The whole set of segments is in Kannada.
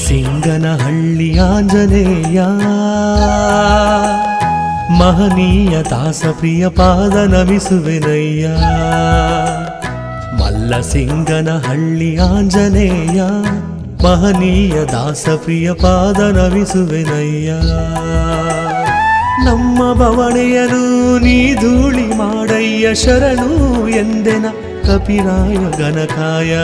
ಮಲ್ಲಸಿಂಗನಹಳ್ಳಿ ಆಂಜನೇಯ ಮಹನೀಯ ದಾಸಪ್ರಿಯ ಪಾದ ನಮಿಸುವೆನಯ್ಯ ಮಲ್ಲಸಿಂಗನಹಳ್ಳಿ ಆಂಜನೇಯ ಮಹನೀಯ ದಾಸಪ್ರಿಯ ಪಾದ ನಮಿಸುವೆನಯ್ಯ ನಮ್ಮ ಬವಣೆಯನು ನೀ ಧೂಳಿ ಮಾಡಯ್ಯ ಶರಣು ಎಂದೆನ ಕಪಿರಾಯ ಗಣಕಾಯ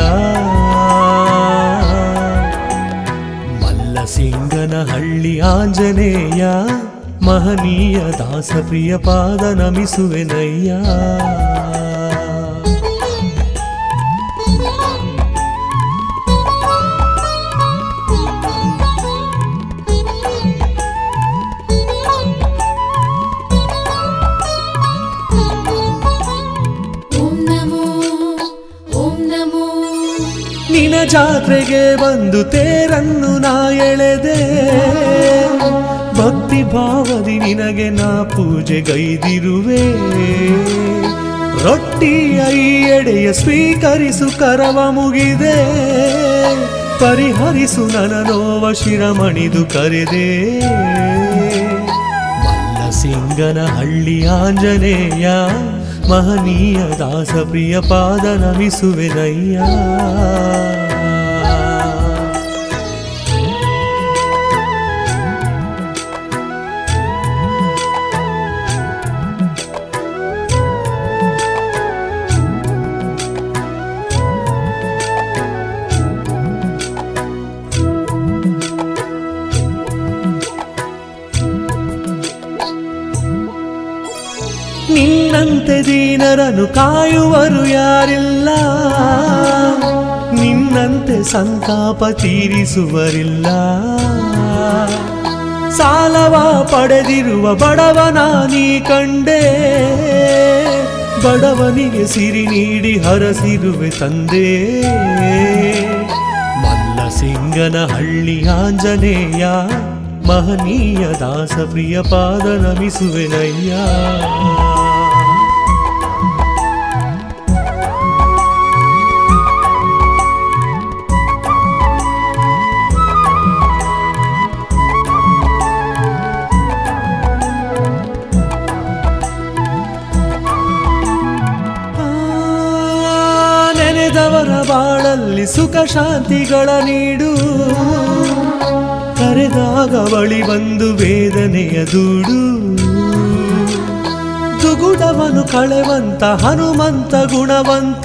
ಮಲ್ಲಸಿಂಗನಹಳ್ಳಿ ಆಂಜನೇಯ ಮಹನೀಯ ದಾಸಪ್ರಿಯ ಪಾದ ನಮಿಸುವೆನಯ್ಯ ಓಂ ನಮೋ ಓಂ ನಮೋ ನಿನ ಜಾತ್ರೆಗೆ ಬಂದು ತೇರನ್ನು ನಾ ಎಳೆದೆ ಭಕ್ತಿ ಭಾವದಿ ನಿನಗೆ ನಾ ಪೂಜೆಗೈದಿರುವೆ ರೊಟ್ಟಿಯ ಈ ಎಡೆಯ ಸ್ವೀಕರಿಸು ಕರವ ಮುಗಿದೆ ಪರಿಹರಿಸು ನನ ನೋವ ಶಿರಮಣಿದು ಕರೆದೆ ಮಲ್ಲಸಿಂಗನ ಹಳ್ಳಿ ಆಂಜನೇಯ ಮಹನೀಯ ದಾಸಪ್ರಿಯ ಪಾದ ನಮಿಸುವೆನಯ್ಯ ನಿನ್ನಂತೆ ದೀನರನ್ನು ಕಾಯುವರು ಯಾರಿಲ್ಲ ನಿನ್ನಂತೆ ಸಂತಾಪ ತೀರಿಸುವರಿಲ್ಲ ಸಾಲವ ಪಡೆದಿರುವ ಬಡವನ ನೀ ಕಂಡೆ ಬಡವನಿಗೆ ಸಿರಿ ನೀಡಿ ಹರಸಿರುವೆ ತಂದೆ ಮಲ್ಲಸಿಂಗನ ಹಳ್ಳಿ ಆಂಜನೇಯ ಮಹನೀಯ ದಾಸಪ್ರಿಯ ಪಾದ ನಮಿಸುವೆನಯ್ಯ ಆ, ನೆನೆದವರ ಬಾಳಲ್ಲಿ ಸುಖ ಶಾಂತಿಗಳ ನೀಡು ಕರೆದಾಗ ಬಳಿ ಬಂದು ವೇದನೆಯ ದೂಡು ದುಗುಡವನು ಕಳೆವಂತ ಹನುಮಂತ ಗುಣವಂತ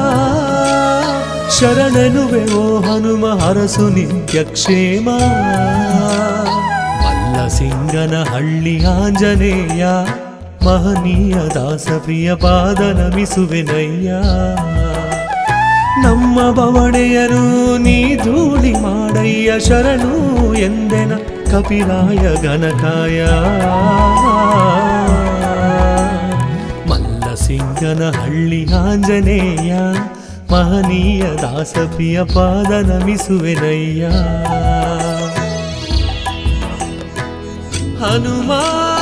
ಶರಣನುವೆ ಓ ಹನುಮ ಹರಸು ನಿತ್ಯ ಕ್ಷೇಮ ಮಲ್ಲಸಿಂಗನ ಹಳ್ಳಿ ಆಂಜನೇಯ ಮಹನೀಯ ದಾಸಪ್ರಿಯ ಪಾದ ನಮಿಸುವೆನಯ್ಯ ನಮ್ಮ ಬವಣೆಯನು ನೀ ಧೂಳಿ ಮಾಡಯ್ಯ ಶರಣು ಎಂದೆನ ಕಪಿರಾಯ ಗಣಕಾಯ ಮಲ್ಲಸಿಂಗನ ಹಳ್ಳಿ ಆಂಜನೇಯ ಮಹನೀಯ ದಾಸಪ್ರಿಯ ಪಾದ ನಮಿಸುವೆನಯ್ಯ ಹನುಮಾ